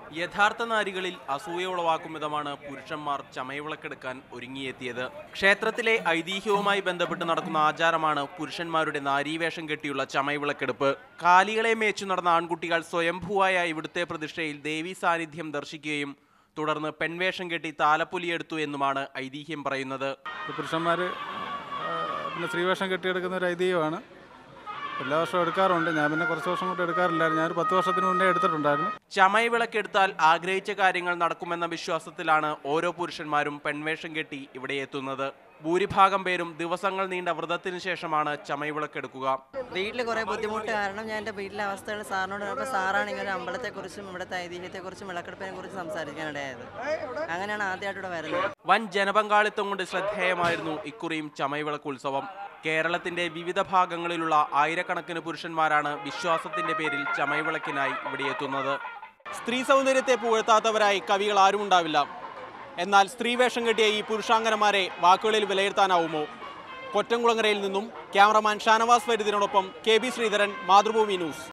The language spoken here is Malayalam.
യഥാർത്ഥ നാരികളിൽ അസൂയ ഉളവാക്കും വിധമാണ് പുരുഷന്മാർ ചമയവിളക്കെടുക്കാൻ ഒരുങ്ങിയെത്തിയത് ക്ഷേത്രത്തിലെ ഐതിഹ്യവുമായി ബന്ധപ്പെട്ട് നടക്കുന്ന ആചാരമാണ് പുരുഷന്മാരുടെ നാരീവേഷം കെട്ടിയുള്ള ചമയവിളക്കെടുപ്പ് കാലികളെ മേച്ചു നടന്ന ആൺകുട്ടികൾ സ്വയംഭൂവായ ഇവിടുത്തെ പ്രതിഷ്ഠയിൽ ദേവീ സാന്നിധ്യം ദർശിക്കുകയും തുടർന്ന് പെൺവേഷം കെട്ടി താലപ്പൊലിയെടുത്തു എന്നുമാണ് ഐതിഹ്യം പറയുന്നത് പുരുഷന്മാർ പിന്നെ സ്ത്രീവേഷം കെട്ടിയെടുക്കുന്ന ഒരു ഐതിഹ്യമാണ് എല്ലാ വർഷവും എടുക്കാറുണ്ട് ഞാൻ പിന്നെ കുറച്ച് വർഷം കൊണ്ട് എടുക്കാറില്ലായിരുന്നു ഞാനൊരു പത്ത് വർഷത്തിന് മുന്നേ എടുത്തിട്ടുണ്ടായിരുന്നു ചമയവിളക്കെടുത്താൽ ആഗ്രഹിച്ച കാര്യങ്ങൾ നടക്കുമെന്ന വിശ്വാസത്തിലാണ് ഓരോ പുരുഷന്മാരും പെൺവേഷം കെട്ടി ഇവിടെ എത്തുന്നത് ഭൂരിഭാഗം പേരും ദിവസങ്ങൾ നീണ്ട വ്രതത്തിന് ശേഷമാണ് ചമയവിളക്കെടുക്കുക വീട്ടിൽ കുറേ ബുദ്ധിമുട്ട് കാരണം ഞാൻ എൻ്റെ വീട്ടിലെ അവസ്ഥകൾ സാറിനോട് പറഞ്ഞപ്പോൾ സാറാണ് ഇങ്ങനെ അമ്പലത്തെക്കുറിച്ചും ഇവിടുത്തെ ഐതിഹ്യത്തെക്കുറിച്ചും വിളക്കെടുപ്പിനെ കുറിച്ചും സംസാരിക്കാനിടയായത് അങ്ങനെയാണ് ആദ്യമായിട്ട് ഇവിടെ വരുന്നത് വൻ ജനപങ്കാളിത്തം കൊണ്ട് ശ്രദ്ധേയമായിരുന്നു ഇക്കുറിയും ചമയവിളക്ക് ഉത്സവം കേരളത്തിന്റെ വിവിധ ഭാഗങ്ങളിലുള്ള ആയിരക്കണക്കിന് പുരുഷന്മാരാണ് വിശ്വാസത്തിന്റെ പേരിൽ ചമയവിളക്കിനായി ഇവിടെ എത്തുന്നത് സ്ത്രീ സൗന്ദര്യത്തെ പുകഴ്ത്താത്തവരായി കവികൾ ആരും ഉണ്ടാവില്ല എന്നാൽ സ്ത്രീവേഷം കെട്ടിയ ഈ പുരുഷാങ്കനമാരെ വാക്കുകളിൽ വിലയിരുത്താനാവുമോ കൊറ്റംകുളങ്ങരയിൽ നിന്നും ക്യാമറമാൻ ഷാനവാസ് ഫരീദിനോടൊപ്പം K B Sreedharan Mathrubhumi news